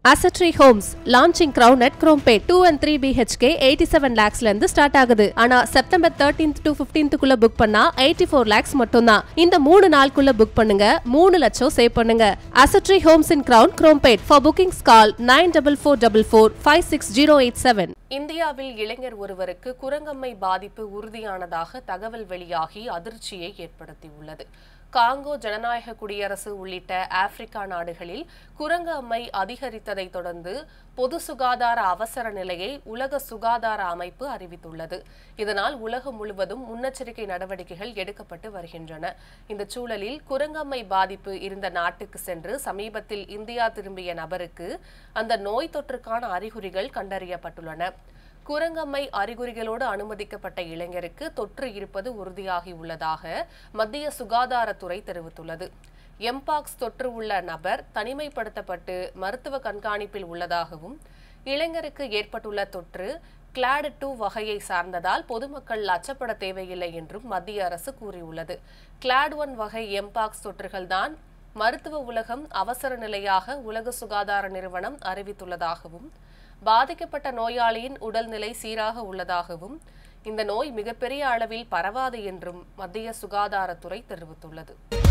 அசட்ரி homes launching crown at Chromepet two and three BHK eighty seven லேக்ஸ்ல இருந்து start ஆகுது ஆனா செப்டம்பர் தேர்ட்டீன்த் டு பிப்டீன்த்துக்குள்ள புக் பண்ணா எயிட்டி ஃபோர் லேக்ஸ் மட்டும்தான் இந்த மூணு நாளுக்குள்ள புக் பண்ணுங்க மூணு லட்சம் சேவ் பண்ணுங்க அசட்ரி homes in crown Chromepet for bookings call nine double four double four five six zero eight seven இந்தியாவில் இளைஞர் ஒருவருக்கு குரங்கம்மை பாதிப்பு உறுதியானதாக தகவல் வெளியாகி அதிர்ச்சியை ஏற்படுத்தியுள்ளது காங்கோ ஜனநாயக குடியரசு உள்ளிட்ட ஆப்பிரிக்கா நாடுகளில் குரங்கு அம்மை அதிகரித்ததை தொடர்ந்து பொது சுகாதார அவசர நிலையை உலக சுகாதார அமைப்பு அறிவித்துள்ளது இதனால் உலகம் முழுவதும் முன்னெச்சரிக்கை நடவடிக்கைகள் எடுக்கப்பட்டு வருகின்றன இந்த சூழலில் குரங்கம்மை பாதிப்பு இருந்த நாட்டுக்கு சென்று சமீபத்தில் இந்தியா திரும்பிய நபருக்கு அந்த நோய் தொற்றுக்கான அறிகுறிகள் கண்டறியப்பட்டுள்ளன குரங்கம்மை அறிகுறிகளோடு அனுமதிக்கப்பட்ட இளைஞருக்கு தொற்று இருப்பது உறுதியாகியுள்ளதாக மத்திய சுகாதாரத்துறை தெரிவித்துள்ளது எம்பாக்ஸ் தொற்று உள்ள நபர் தனிமைப்படுத்தப்பட்டு மருத்துவ கண்காணிப்பில் உள்ளதாகவும் இளைஞருக்கு ஏற்பட்டுள்ள தொற்று கிளாடு டூ வகையை சார்ந்ததால் பொதுமக்கள் அச்சப்பட தேவையில்லை என்றும் மத்திய அரசு கூறியுள்ளது கிளாட் ஒன் வகை எம்பாக்ஸ் தொற்றுகள்தான் மருத்துவ உலகம் அவசர நிலையாக உலக சுகாதார நிறுவனம் அறிவித்துள்ளதாகவும் பாதிக்கப்பட்ட நோயாளியின் உடல்நிலை சீராக உள்ளதாகவும் இந்த நோய் மிகப்பெரிய அளவில் பரவாது என்றும் மத்திய சுகாதாரத்துறை தெரிவித்துள்ளது